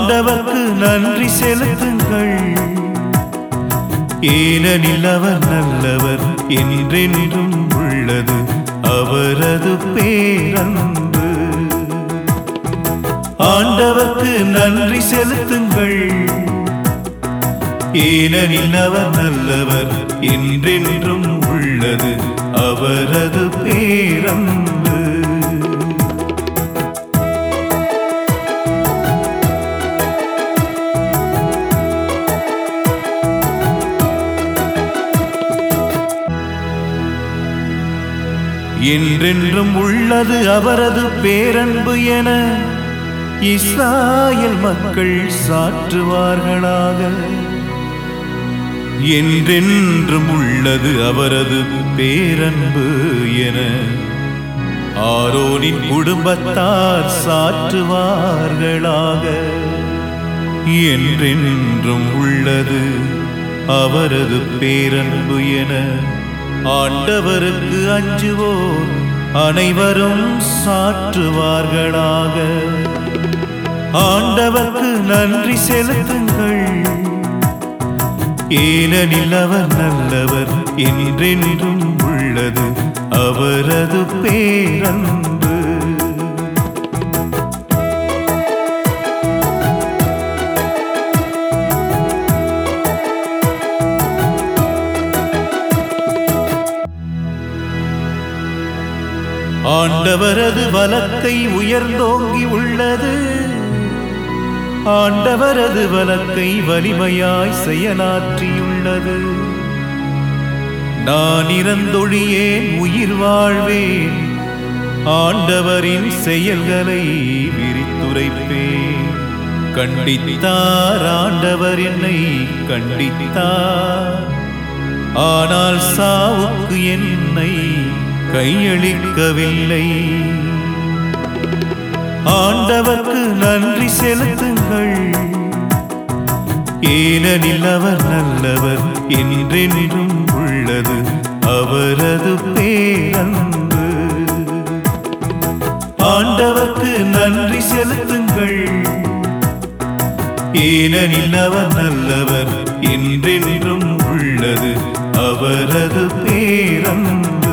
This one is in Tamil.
ஆண்டவர்க்கு நன்றி செலுத்துங்கள் ஏனெனில் அவர் நல்லவர் என்றென்றும் உள்ளது அவரது பேரன்பு ஆண்டவர்க்கு நன்றி செலுத்துங்கள் ஏனெனில் அவர் நல்லவர் என்றென்றும் உள்ளது அவரது பேரன்பு என்றென்றும் உள்ளது அவரது பேரன்பு என இஸ்ராயல் மக்கள் சாற்றுவார்களாக என்றென்றும் உள்ளது அவரது பேரன்பு என ஆரோனின் குடும்பத்தார் சாற்றுவார்களாக என்றென்றும் உள்ளது அவரது பேரன்பு என ஆண்டவருக்கு அஞ்சுவோர் அனைவரும் சாற்றுவார்களாக ஆண்டவர்க்கு நன்றி செலுத்துங்கள் ஏனெனில் அவர் நல்லவர் என்றென்றும் உள்ளது அவரது பேரன்பு ஆண்டவரது வலக்கை உயர்ந்தோங்கி உள்ளது ஆண்டவரது வலக்கை வலிமையாய் செயலாற்றியுள்ளது நான் இறந்தொழியேன் உயிர் வாழ்வேன் ஆண்டவரின் செயல்களை விரித்துரைப்பேன் கண்டித்தார் ஆண்டவர் என்னை கண்டித்தார் ஆனால் சாவுக்கு என்னை கையளிக்கவில்லை ஆண்டவர்க்கு நன்றி செலுத்துங்கள் ஏனெனில் அவர் நல்லவர் என்றென்றும் உள்ளது அவரது பேரன்பு ஆண்டவர்க்கு நன்றி செலுத்துங்கள் ஏனெனில் அவர் நல்லவர் என்றென்றும் உள்ளது அவரது பேரன்பு